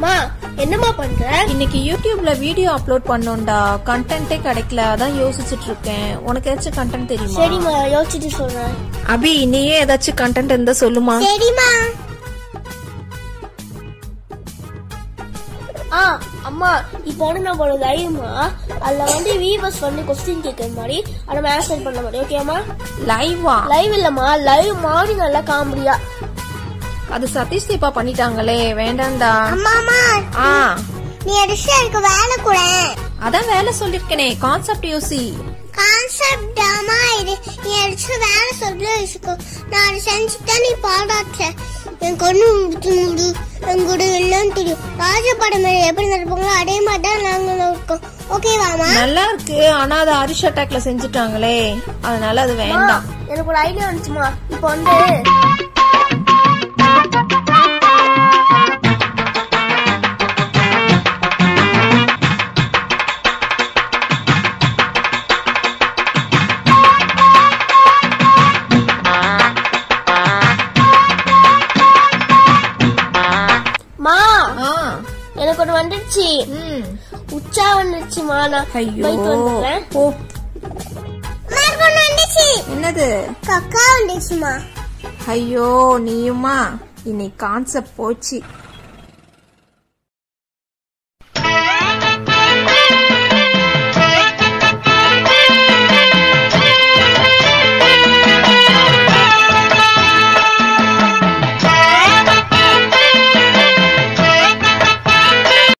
மா என்னம்மா பண்ற இன்னைக்கு யூடியூப்ல வீடியோ அப்லோட் பண்ணோம்டா கண்டென்ட்டே கிடைக்கல அதான் யோசிச்சுட்டு இருக்கேன் உனக்கு ஏதாச்சும் கண்டென்ட் தெரியுமா சரிம்மா யோசிச்சுட்டு சொல்றேன் அபி நீயே ஏதாச்சும் கண்டென்ட் இருந்தா சொல்லுமா சரிம்மா ஆ அம்மா இப்போ வந்து நம்ம ஒரு லைவ்மா அதுல வந்து வீவர்ஸ் வந்து கொஸ்டின் கேட்கற மாதிரி அதை நம்ம ஆன்சர் பண்ண மாதிரி ஓகேம்மா லைவா லைவ் இல்லம்மா லைவ் மாதிரி நல்லா காமெடியா அது சதீஷ் தீபா பண்ணிட்டாங்களே வேண்டாம்டா அம்மாமா ஆ நீ அடிச்சு எனக்கு வேலை கூட அதான் வேலை சொல்லிருக்கனே கான்செப்ட் யோசி கான்செப்ட் ஆமா இது நீ அடிச்சு வேலை சொல்லி வச்சுக்கோ நான் அதை செஞ்சுட்டா நீ பாடாச்ச எனக்கு ஒன்றும் முடி எங்க கூட இல்லைன்னு தெரியும் ராஜ படம் எப்படி நடப்பாங்களோ அதே மாதிரி தான் நாங்களும் இருக்கோம் ஓகேவாமா நல்லா இருக்கு ஆனா அது ஹரிஷ் அட்டாக்ல செஞ்சுட்டாங்களே அதனால அது அம்மா, வேண்டாம் எனக்கு ஒரு ஐடியா வந்துச்சுமா இப்போ வந்து மா ஆ எனக்கு ஒன்று வந்துடுச்சு ம் உச்சா வந்துடுச்சுமா நான் ஐயோ போயிட்டு வந்துடுறேன் ஓ எனக்கு ஒண்ணு வந்துச்சு என்னது கக்கா வந்துச்சுமா ஐயோ நீயுமா இன்னைக்கு கான்செப்ட் போச்சு